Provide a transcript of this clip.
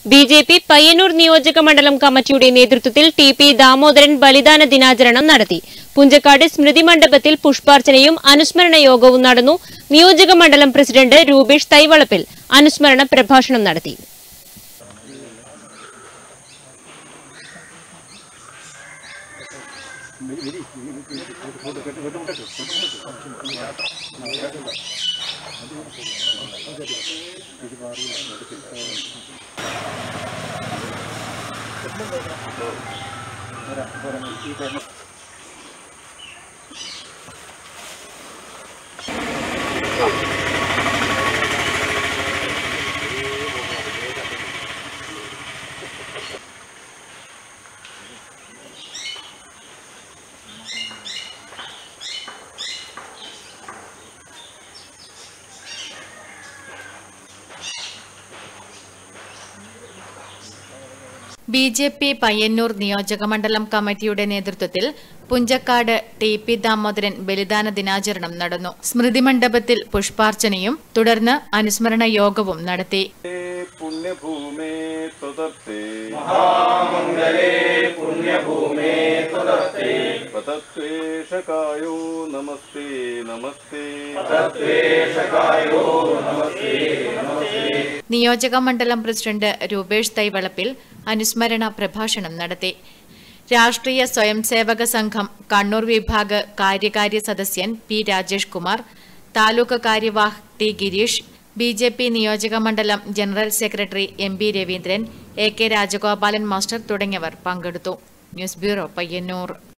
B J P Payyanur നിയോജക മണ്ഡലം കമ്മിറ്റിയുടെ നേതൃത്വത്തിൽ ടി പി ദാമോദരൻ ബലിദാന ദിനാചരണം നടത്തി പുഞ്ചക്കാട് സ്മൃതി മണ്ഡപത്തിൽ പുഷ്പാർച്ചനയും അനുസ്മരണ യോഗവും നടന്നു നിയോജക മണ്ഡലം പ്രസിഡന്റ് രൂപേഷ് തൈവളപ്പിൽ അനുസ്മരണ പ്രഭാഷണം നടത്തി ബി ജെ പി പയ്യന്നൂർ നിയോജകമണ്ഡലം കമ്മിറ്റിയുടെ നേതൃത്വത്തിൽ പുഞ്ചക്കാട് ടി പി ദാമോദരൻ ബലിദാന ദിനാചരണം നടന്നു സ്മൃതി മണ്ഡപത്തിൽ പുഷ്പാർച്ചനയും തുടർന്ന് അനുസ്മരണ യോഗവും നടത്തി പുണ്യഭൂമേ ത്വതത്തെ പതത്വേഷകായോ നമസ്തേ നമസ്തേ നിയോജക മണ്ഡലം പ്രസിഡന്റ് രൂപേഷ് തൈവളപ്പിൽ അനുസ്മരണ പ്രഭാഷണം നടത്തി രാഷ്ട്രീയ സ്വയംസേവക സംഘം കണ്ണൂർ വിഭാഗ് കാര്യകാര്യ സദസ്യൻ പി രാജേഷ് കുമാർ താലൂക്ക് കാര്യവാഹ് T Girish B J P നിയോജക മണ്ഡലം general secretary M B Raveendran A K Rajagopalan master തുടങ്ങിയവർ പങ്കെടുത്തു ന്യൂസ് ബ്യൂറോ പയ്യന്നൂർ